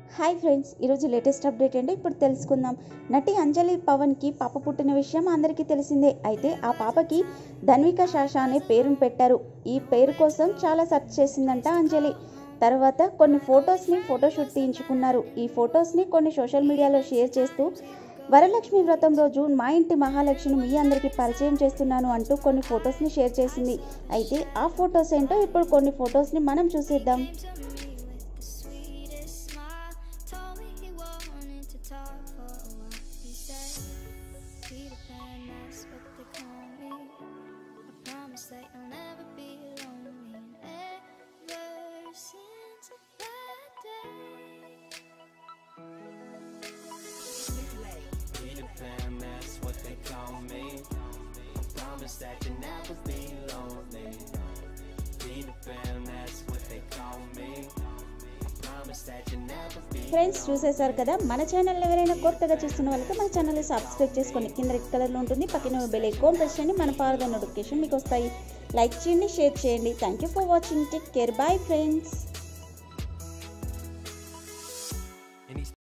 Hi friends ఈరోజు latest update ఏంటో ఇప్పుడు తెలుసుకుందాం నటి అంజలి పవన్కి పాప పుట్టిన విషయం అందరికీ తెలిసిందే అయితే ఆ పాపకి ధన్విక శాష అనే పేరును పెట్టారు ఈ పేరు కోసం చాలా సెర్చ్ చేసిందంట అంజలి తర్వాత కొన్ని ఫొటోస్ని ఫోటోషూట్ తీయించుకున్నారు ఈ ఫొటోస్ని కొన్ని సోషల్ మీడియాలో షేర్ చేస్తూ వరలక్ష్మి వ్రతం రోజు మా ఇంటి మహాలక్ష్మిని మీ అందరికీ పరిచయం చేస్తున్నాను అంటూ కొన్ని ఫొటోస్ని షేర్ చేసింది అయితే ఆ ఫొటోస్ ఏంటో ఇప్పుడు కొన్ని ఫొటోస్ని మనం చూసేద్దాం sweetest smile. Told me he wanted to talk for a while. He said, Peter Pan, that's what they call me. I promise that you'll never be lonely. And ever since that day. Peter Pan, that's what they call me. I promise that you'll never be lonely. Peter Pan, that's what they call me. I promise that you'll never be friends చూసేశారు కదా మన channel ఎవరైనా కొత్తగా చూస్తున్న వాళ్ళకి మన ఛానల్ని subscribe చేసుకోండి కింద రెడ్ కలర్లో ఉంటుంది పక్కన బెల్ ఎక్కువ ప్రెస్ చేయండి మన పారద నోటిఫికేషన్ మీకు వస్తాయి లైక్ చేయండి షేర్ చేయండి thank you for watching take care bye friends